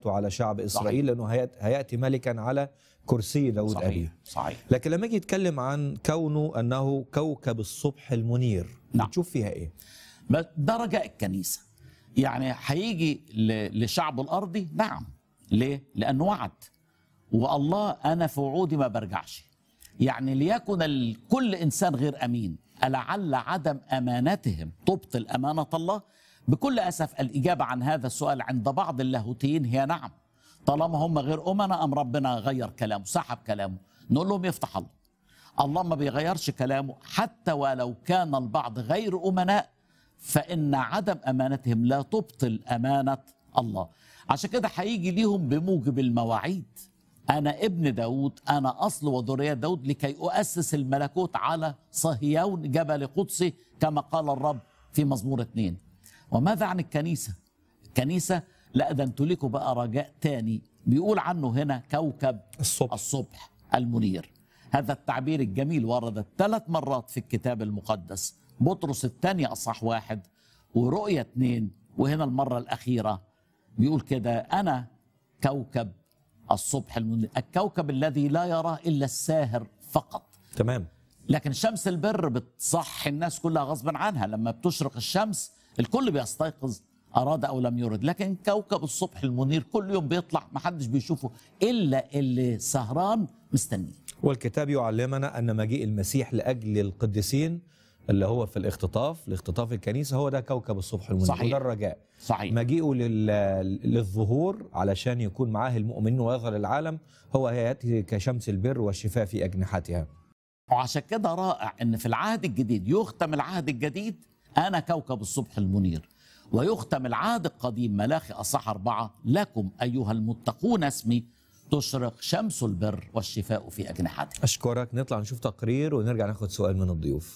على شعب اسرائيل لانه هيأت- هياتي ملكا على كرسي داود صحيح ابيه صحيح لكن لما يجي يتكلم عن كونه انه كوكب الصبح المنير نعم. بتشوف فيها ايه بس ده رجاء الكنيسة يعني هيجي ل- لشعب الأرضي نعم ليه؟ لأنه وعد والله أنا في وعودي ما برجعش يعني ليكن ال- كل إنسان غير أمين ألعل عدم أمانتهم تبطل أمانة الله بكل أسف الإجابة عن هذا السؤال عند بعض اللاهوتيين هي نعم طالما هم غير أمنا أم ربنا غير كلامه سحب كلامه نقول لهم يفتح الله الله ما بيغيرش كلامه حتى ولو كان البعض غير أمناء فإن عدم أمانتهم لا تبطل أمانة الله عشان كده هيجي ليهم بموجب المواعيد أنا ابن داود أنا أصل وذرية داود لكي أؤسس الملكوت على صهيون جبل قدسي كما قال الرب في مزمور اثنين وماذا عن الكنيسة الكنيسة لا ده انتوا ليكوا بقى رجاء تاني بيقول عنه هنا كوكب الصبح الصبح المنير هذا التعبير الجميل ورد ثلاث مرات في الكتاب المقدس بطرس الثانية أصح واحد ورؤية اثنين وهنا المرة الأخيرة بيقول كده أنا كوكب الصبح المنير الكوكب الذي لا يراه إلا الساهر فقط تمام لكن شمس البر بتصحي الناس كلها غصبا عنها لما بتشرق الشمس الكل بيستيقظ أراد أو لم يرد لكن كوكب الصبح المنير كل يوم بيطلع محدش بيشوفه إلا اللي سهران مستنيه والكتاب يعلمنا ان مجيء المسيح لاجل القديسين اللي هو في الاختطاف لاختطاف الكنيسه هو ده كوكب الصبح المنير صحيح. وده الرجاء صحيح مجيئه لل... للظهور علشان يكون معاه المؤمنين ويظهر العالم هو ياتي كشمس البر والشفاء في اجنحتها وعشان كده رائع ان في العهد الجديد يختم العهد الجديد انا كوكب الصبح المنير ويختم العهد القديم ملاخي اصح اربعه لكم ايها المتقون اسمي تشرق شمس البر والشفاء في اجنحتها اشكرك نطلع نشوف تقرير ونرجع ناخد سؤال من الضيوف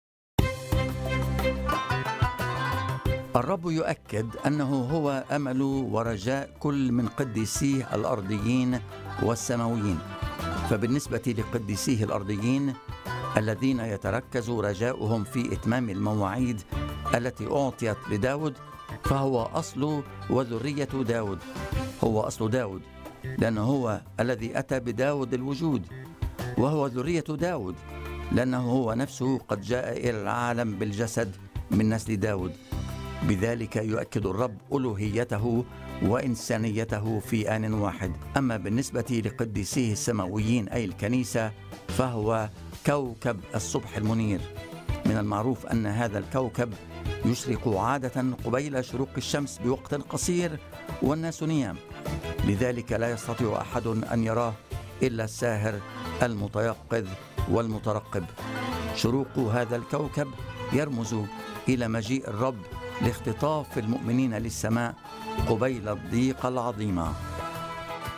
الرب يؤكد انه هو امل ورجاء كل من قديسيه الارضيين والسماويين فبالنسبه لقديسيه الارضيين الذين يتركز رجاؤهم في اتمام المواعيد التي اعطيت لداود فهو اصل وذريه داود هو اصل داود لانه هو الذي اتى بداود الوجود وهو ذريه داود لانه هو نفسه قد جاء الى العالم بالجسد من نسل داود بذلك يؤكد الرب الوهيته وانسانيته في ان واحد اما بالنسبه لقديسيه السماويين اي الكنيسه فهو كوكب الصبح المنير من المعروف ان هذا الكوكب يشرق عاده قبيل شروق الشمس بوقت قصير والناس نيام لذلك لا يستطيع احد ان يراه الا الساهر المتيقظ والمترقب شروق هذا الكوكب يرمز الى مجيء الرب لاختطاف المؤمنين للسماء قبيل الضيقه العظيمه